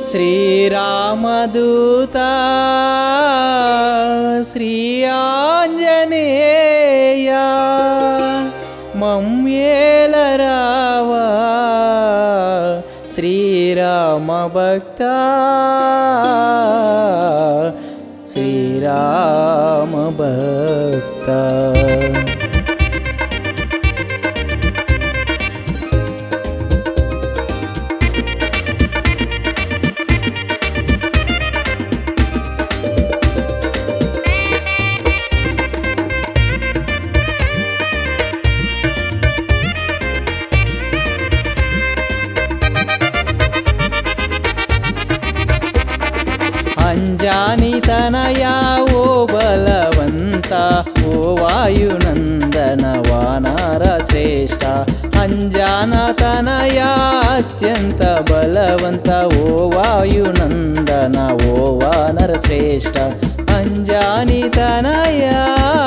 శ్రీరామదూత శ్రీ ఆంజనేయ మమ్మేల రావా శ్రీరామ భక్త శ్రీరామ భక్త అంజాని తనయా ఓ బలవంత ఓ వాయునందన వానర శ్రేష్ట అంజాన తనయా అత్యంత బలవంత ఓ వాయునందన ఓ వానర శ్రేష్ట అంజాని తనయా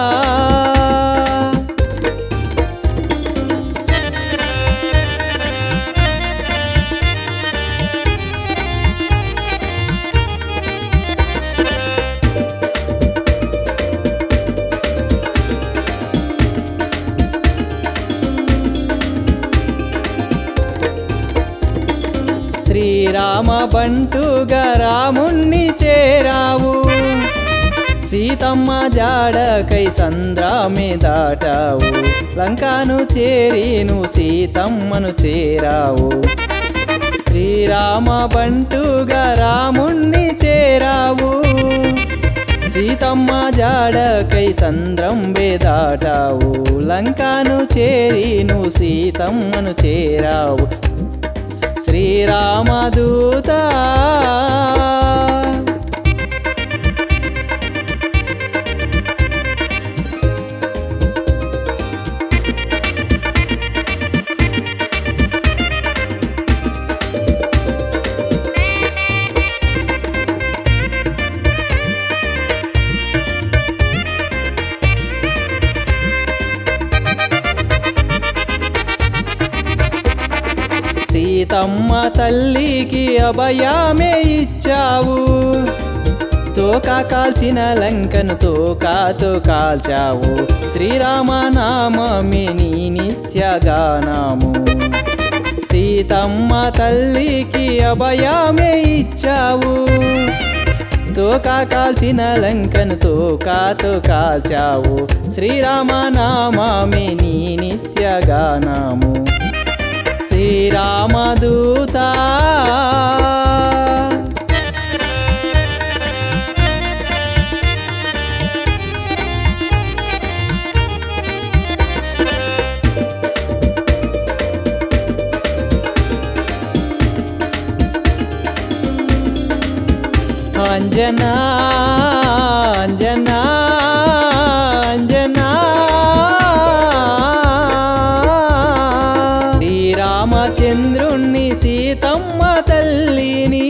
శ్రీరామ బంటుగా రాముణ్ణి చేరావు సీతమ్మ జాడకై సంద్రామే దాటావు లంకాను చేరిను సీతమ్మను చేరావు శ్రీరామ బంటుగా రాముణ్ణి చేరావు సీతమ్మ జాడకై సంద్రంబే దాటావు లంకాను చేరిను సీతమ్మను చేరావు శ్రీరామదూత సీతమ్మ తల్లికి అభయమే ఇచ్చావు తోక కాల్చిన లంకను తోకాతో కాల్చావు శ్రీరామ నామమే నీ నిత్యగానాము సీతమ్మ తల్లికి అభయమే ఇచ్చావు తోక కాల్చిన లంకను తోకాతో కాల్చావు శ్రీరామ నామమే నీ నిత్యగానాము శ్రీరామదూత అంజనా అంజనా అంజనా శ్రీరామచంద్రుణ్ణి సీతమ్మ తల్లిని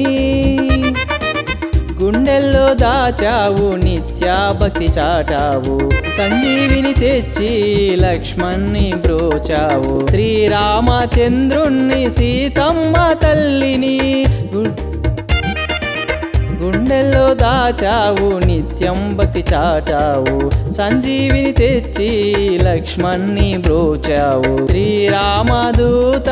గుండెల్లో దాచావు నిత్యా భక్తి చాటావు సంజీవిని తెచ్చి లక్ష్మణ్ణి బ్రోచావు శ్రీరామచంద్రుణ్ణి సీతమ్మ తల్లిని గు- గుండెల్లో దాచావు నిత్యం భక్తి చాటావు సంజీవిని తెచ్చి లక్ష్మణ్ణి బ్రోచావు శ్రీరామదూత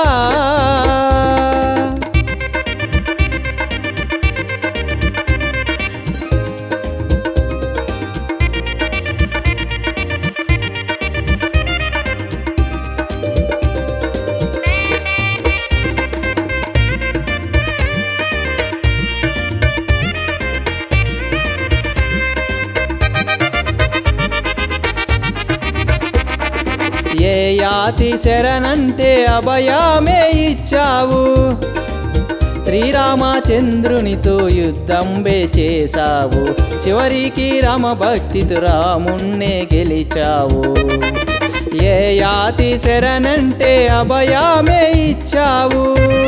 ఏ యాతి శరణంటే అభయమే ఇచ్చావు శ్రీరామచంద్రునితో యుద్ధంబే చేశావు చివరికి రామ భక్తితో రాముణ్ణే గెలిచావు ఏ యాతి శరణంటే అభయమే ఇచ్చావు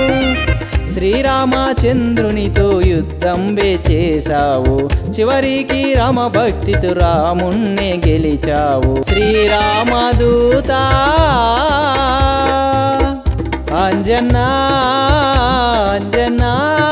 శ్రీరామచంద్రునితో యుద్ధంబే చేశావు చివరికి రామ భక్తితో రాముణ్ణే గెలిచావు శ్రీరామదూత అంజనా అంజనా